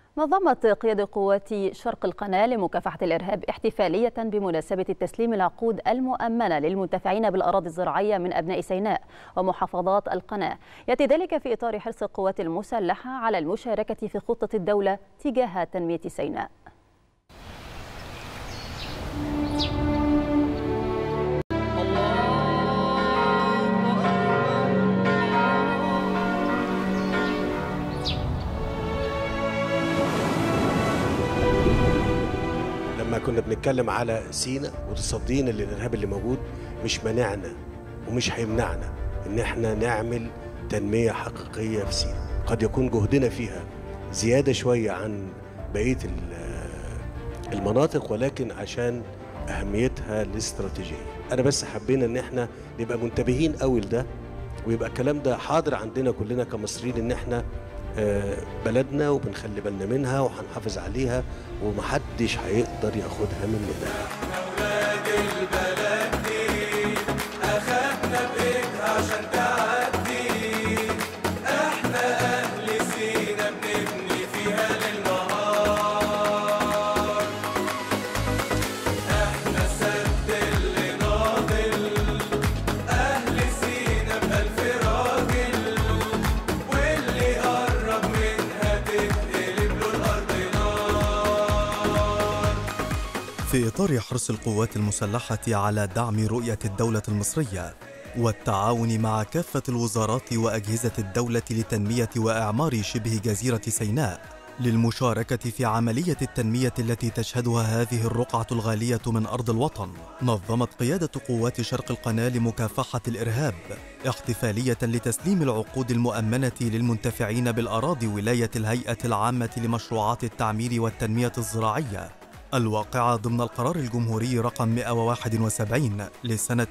نظمت قيادة قوات شرق القناة لمكافحة الإرهاب احتفالية بمناسبة تسليم العقود المؤمنة للمنتفعين بالأراضي الزراعية من أبناء سيناء ومحافظات القناة يأتي ذلك في إطار حرص القوات المسلحة على المشاركة في خطة الدولة تجاه تنمية سيناء لما كنا بنتكلم على سينا وتصدينا للارهاب اللي موجود مش مانعنا ومش هيمنعنا ان احنا نعمل تنميه حقيقيه في سينا قد يكون جهدنا فيها زياده شويه عن بقيه ال- المناطق ولكن عشان اهميتها الاستراتيجيه انا بس حبينا ان احنا نبقى منتبهين قوي لده ويبقى الكلام ده حاضر عندنا كلنا كمصريين ان احنا آه، بلدنا وبنخلي بالنا منها وهنحافظ عليها ومحدش هيقدر ياخدها مننا في إطار حرص القوات المسلحة على دعم رؤية الدولة المصرية والتعاون مع كافة الوزارات وأجهزة الدولة لتنمية وإعمار شبه جزيرة سيناء للمشاركة في عملية التنمية التي تشهدها هذه الرقعة الغالية من أرض الوطن نظمت قيادة قوات شرق القناة لمكافحة الإرهاب احتفالية لتسليم العقود المؤمنة للمنتفعين بالأراضي ولاية الهيئة العامة لمشروعات التعمير والتنمية الزراعية الواقعة ضمن القرار الجمهوري رقم 171 لسنة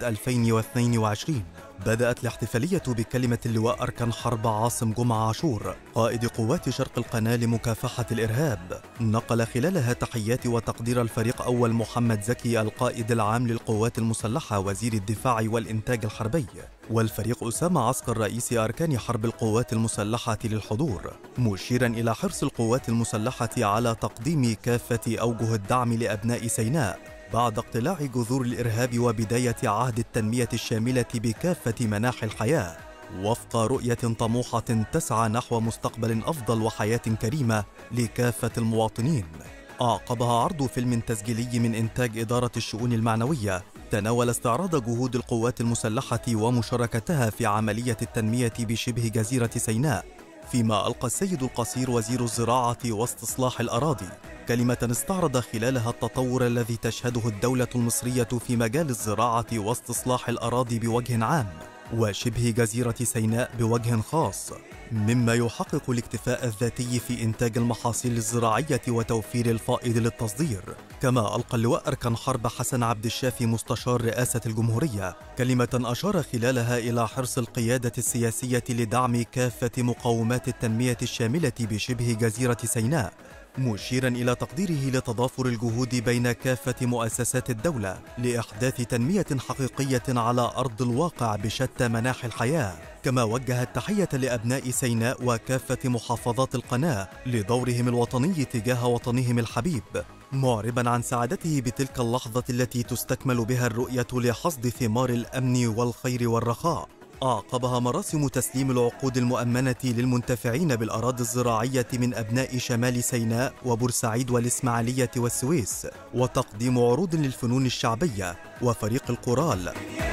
2022 بدأت الاحتفالية بكلمة اللواء أركان حرب عاصم جمعة عاشور قائد قوات شرق القناة لمكافحة الإرهاب نقل خلالها تحيات وتقدير الفريق أول محمد زكي القائد العام للقوات المسلحة وزير الدفاع والإنتاج الحربي والفريق أسامة عسكر رئيس أركان حرب القوات المسلحة للحضور مشيرا إلى حرص القوات المسلحة على تقديم كافة أوجه الدعم لأبناء سيناء بعد اقتلاع جذور الإرهاب وبداية عهد التنمية الشاملة بكافة مناحي الحياة وفق رؤية طموحة تسعى نحو مستقبل أفضل وحياة كريمة لكافة المواطنين أعقبها عرض فيلم تسجيلي من إنتاج إدارة الشؤون المعنوية تناول استعراض جهود القوات المسلحة ومشاركتها في عملية التنمية بشبه جزيرة سيناء فيما ألقى السيد القصير وزير الزراعة واستصلاح الأراضي كلمة استعرض خلالها التطور الذي تشهده الدولة المصرية في مجال الزراعة واستصلاح الأراضي بوجه عام وشبه جزيرة سيناء بوجه خاص مما يحقق الاكتفاء الذاتي في إنتاج المحاصيل الزراعية وتوفير الفائض للتصدير كما ألقى اللواء أركان حرب حسن عبد الشافي مستشار رئاسة الجمهورية كلمة أشار خلالها إلى حرص القيادة السياسية لدعم كافة مقومات التنمية الشاملة بشبه جزيرة سيناء مشيرا إلى تقديره لتضافر الجهود بين كافة مؤسسات الدولة لإحداث تنمية حقيقية على أرض الواقع بشتى مناحي الحياة كما وجه التحية لأبناء سيناء وكافة محافظات القناة لدورهم الوطني تجاه وطنهم الحبيب معربا عن سعادته بتلك اللحظة التي تستكمل بها الرؤية لحصد ثمار الأمن والخير والرخاء أعقبها مراسم تسليم العقود المؤمنة للمنتفعين بالأراضي الزراعية من أبناء شمال سيناء وبورسعيد والإسماعيلية والسويس وتقديم عروض للفنون الشعبية وفريق القرال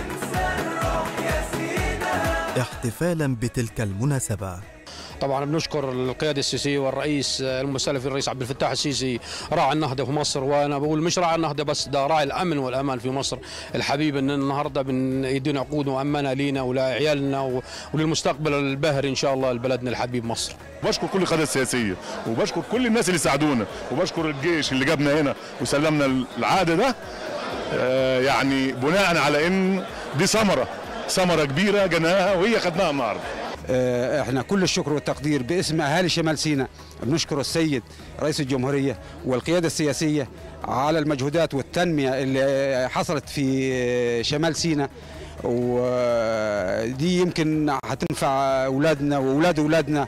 احتفالا بتلك المناسبة طبعا بنشكر القياده السيسيه والرئيس المستلف الرئيس عبد الفتاح السيسي راعي النهضه في مصر وانا بقول مش راعي النهضه بس ده راعي الامن والامان في مصر الحبيب ان النهارده بيدينا عقود مؤمنه لينا ولعيالنا وللمستقبل الباهر ان شاء الله لبلدنا الحبيب مصر بشكر كل القياده السياسيه وبشكر كل الناس اللي ساعدونا وبشكر الجيش اللي جابنا هنا وسلمنا العاده ده آه يعني بناء على ان دي ثمره ثمره كبيره جناها وهي خدناها النهارده احنا كل الشكر والتقدير باسم اهالي شمال سيناء بنشكر السيد رئيس الجمهوريه والقياده السياسيه على المجهودات والتنميه اللي حصلت في شمال سيناء ودي يمكن هتنفع اولادنا واولاد اولادنا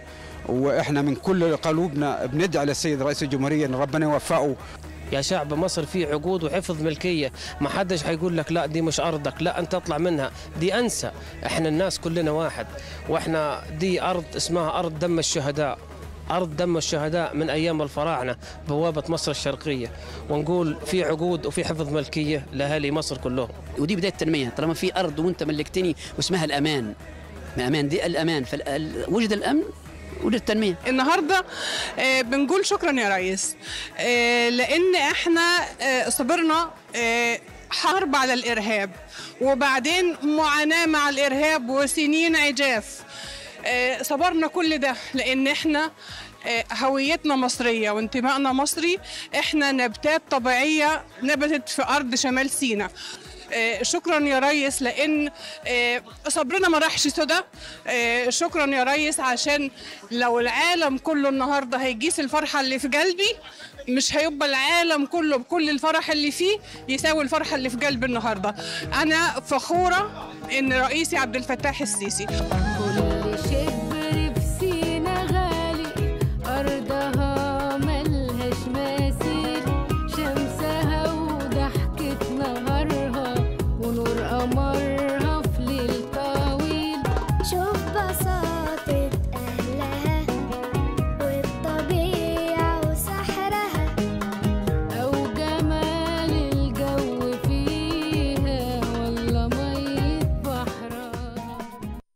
واحنا من كل قلوبنا بندعي للسيد رئيس الجمهوريه ان ربنا يوفقه يا شعب مصر في عقود وحفظ ملكيه ما حدش هيقول لك لا دي مش ارضك لا انت اطلع منها دي انسى احنا الناس كلنا واحد واحنا دي ارض اسمها ارض دم الشهداء أرض دم الشهداء من أيام الفراعنة بوابة مصر الشرقية ونقول في عقود وفي حفظ ملكية لأهالي مصر كلهم ودي بدايه التنميه طالما في ارض وانت ملكتني واسمها الامان امان دي الامان فوجد الامن وجد التنميه النهارده آه، بنقول شكرا يا ريس آه، لان احنا آه، صبرنا آه، حرب على الارهاب وبعدين معاناه مع الارهاب وسنين عجاف آه، صبرنا كل ده لان احنا آه، هويتنا مصرية وانتمائنا مصري احنا نباتات طبيعية نبتت في أرض شمال سيناء آه، شكرا يا ريس لان آه، صبرنا ما راحش سدى آه، شكرا يا ريس عشان لو العالم كله النهارده هيقيس الفرحه اللي في قلبي مش هيبقى العالم كله بكل الفرح اللي فيه يساوي الفرحه اللي في قلبي النهارده انا فخوره ان رئيسي عبد الفتاح السيسي كل شيء